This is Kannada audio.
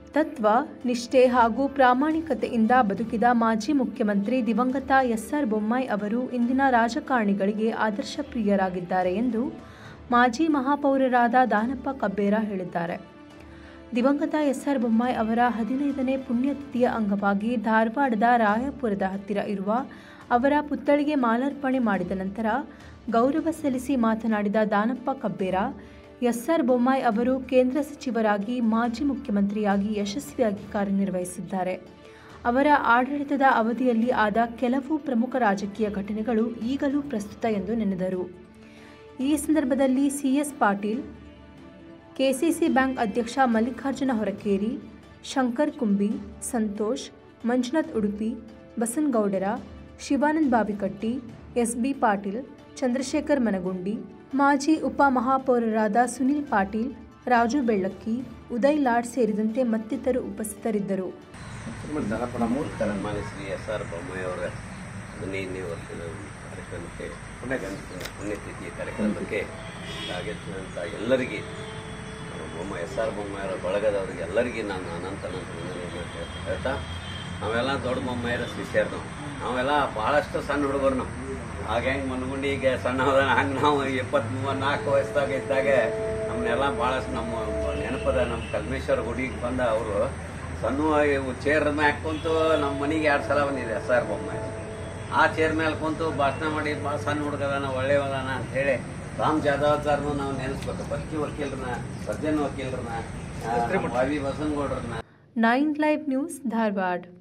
ತತ್ವ ನಿಷ್ಠೆ ಹಾಗೂ ಪ್ರಾಮಾಣಿಕತೆಯಿಂದ ಬದುಕಿದ ಮಾಜಿ ಮುಖ್ಯಮಂತ್ರಿ ದಿವಂಗತ ಎಸ್ಆರ್ ಬೊಮ್ಮಾಯಿ ಅವರು ಇಂದಿನ ರಾಜಕಾರಣಿಗಳಿಗೆ ಆದರ್ಶಪ್ರಿಯರಾಗಿದ್ದಾರೆ ಎಂದು ಮಾಜಿ ಮಹಾಪೌರರಾದ ದಾನಪ್ಪ ಕಬ್ಬೇರ ಹೇಳಿದ್ದಾರೆ ದಿವಂಗತ ಎಸ್ಆರ್ ಬೊಮ್ಮಾಯಿ ಅವರ ಹದಿನೈದನೇ ಪುಣ್ಯತಿಥಿಯ ಅಂಗವಾಗಿ ಧಾರವಾಡದ ರಾಯಪುರದ ಹತ್ತಿರ ಇರುವ ಅವರ ಪುತ್ಥಳಿಗೆ ಮಾಲಾರ್ಪಣೆ ಮಾಡಿದ ನಂತರ ಗೌರವ ಸಲ್ಲಿಸಿ ಮಾತನಾಡಿದ ದಾನಪ್ಪ ಕಬ್ಬೇರ ಎಸ್ಆರ್ ಬೊಮ್ಮಾಯಿ ಅವರು ಕೇಂದ್ರ ಸಚಿವರಾಗಿ ಮಾಜಿ ಮುಖ್ಯಮಂತ್ರಿಯಾಗಿ ಯಶಸ್ವಿಯಾಗಿ ಕಾರ್ಯನಿರ್ವಹಿಸಿದ್ದಾರೆ ಅವರ ಆಡಳಿತದ ಅವಧಿಯಲ್ಲಿ ಆದ ಕೆಲವು ಪ್ರಮುಖ ರಾಜಕೀಯ ಘಟನೆಗಳು ಈಗಲೂ ಪ್ರಸ್ತುತ ಎಂದು ನೆನೆದರು ಈ ಸಂದರ್ಭದಲ್ಲಿ ಸಿಎಸ್ ಪಾಟೀಲ್ ಕೆಸಿಸಿ ಬ್ಯಾಂಕ್ ಅಧ್ಯಕ್ಷ ಮಲ್ಲಿಕಾರ್ಜುನ ಹೊರಕೇರಿ ಶಂಕರ್ ಕುಂಬಿ ಸಂತೋಷ್ ಮಂಜುನಾಥ್ ಉಡುಪಿ ಬಸನಗೌಡರ ಶಿವಾನಂದ್ ಬಾವಿಕಟ್ಟಿ ಎಸ್ಬಿ ಪಾಟೀಲ್ ಚಂದ್ರಶೇಖರ್ ಮನಗುಂಡಿ ಮಾಜಿ ಉಪ ಮಹಾಪೌರರಾದ ಸುನಿಲ್ ಪಾಟೀಲ್ ರಾಜು ಬೆಳ್ಳಕ್ಕಿ ಉದಯ್ ಲಾಡ್ ಸೇರಿದಂತೆ ಮತ್ತಿತರರು ಉಪಸ್ಥಿತರಿದ್ದರು ಮಾನ್ಯ ಶ್ರೀ ಎಸ್ ಆರ್ ಬೊಮ್ಮಾಯಿ ಅವರ ಹದಿನೈದನೇ ವರ್ಷದ ಕಾರ್ಯಕ್ರಮಕ್ಕೆ ಪುಣ್ಯಗಂಧ ಪುಣ್ಯತಿಥಿಯ ಕಾರ್ಯಕ್ರಮಕ್ಕೆ ಆಗಮಿಸಿದಂಥ ಎಲ್ಲರಿಗೆ ಬೊಮ್ಮ ಎಸ್ ಆರ್ ಬೊಮ್ಮಾಯಿಯವರ ಬಳಗದವರಿಗೆ ಎಲ್ಲರಿಗೆ ನಾನು ಅನಂತ ಅನಂತ ವಂದನೆಯನ್ನು ಹೇಳ್ತಾ ಹೇಳ್ತಾ ನಾವೆಲ್ಲ ದೊಡ್ಡ ಬೊಮ್ಮಾಯಿರ ಶಿಷ್ಯರು ನಾವು ನಾವೆಲ್ಲ ಭಾಳಷ್ಟು ಸಣ್ಣ ಹುಡುಗರು ನಾವು ಆಗ ಹೆಂಗೆ ಮನ್ಗುಂಡಿ ಈಗ ಸಣ್ಣ ಹೋದ ಹಂಗೆ ನಾವು ಇಪ್ಪತ್ತ್ ಮೂವತ್ತು ನಾಲ್ಕು ವಯಸ್ಸಾಗ ಇದ್ದಾಗ ನಮ್ಮನ್ನೆಲ್ಲ ಭಾಳಷ್ಟು ನಮ್ಮ ನೆನಪದ ನಮ್ಮ ಕಲ್ಮೇಶ್ವರ ಗುಡಿಗೆ ಬಂದ ಅವರು ಸಣ್ಣ ಚೇರ್ ಮ್ಯಾಗ ಕುಂತು ನಮ್ಮ ಮನೆಗೆ ಎರಡು ಸಲ ಬಂದಿದೆ ಎಸ್ ಆರ್ ಬೊಮ್ಮಾಯಿ ಆ ಚೇರ್ ಮೇಲೆ ಕುಂತು ಭಾಷಣ ಮಾಡಿ ಭಾಳ ಸಣ್ಣ ಹುಡುಗದಾನ ಒಳ್ಳೆಯವದಾನ ಅಂತ ಹೇಳಿ ರಾಮ್ ಜಾಧವ್ ಸರ್ನು ನಾವು ನೆನೆಸ್ಬೇಕು ಬಸ್ಕಿ ವಕೀಲರನ್ನ ಸಜ್ಜನ್ ವಕೀಲರನ್ನ ವಾವಿ ಬಸನಗೌಡ್ರನ್ನ ನೈನ್ ಲೈವ್ ನ್ಯೂಸ್ ಧಾರವಾಡ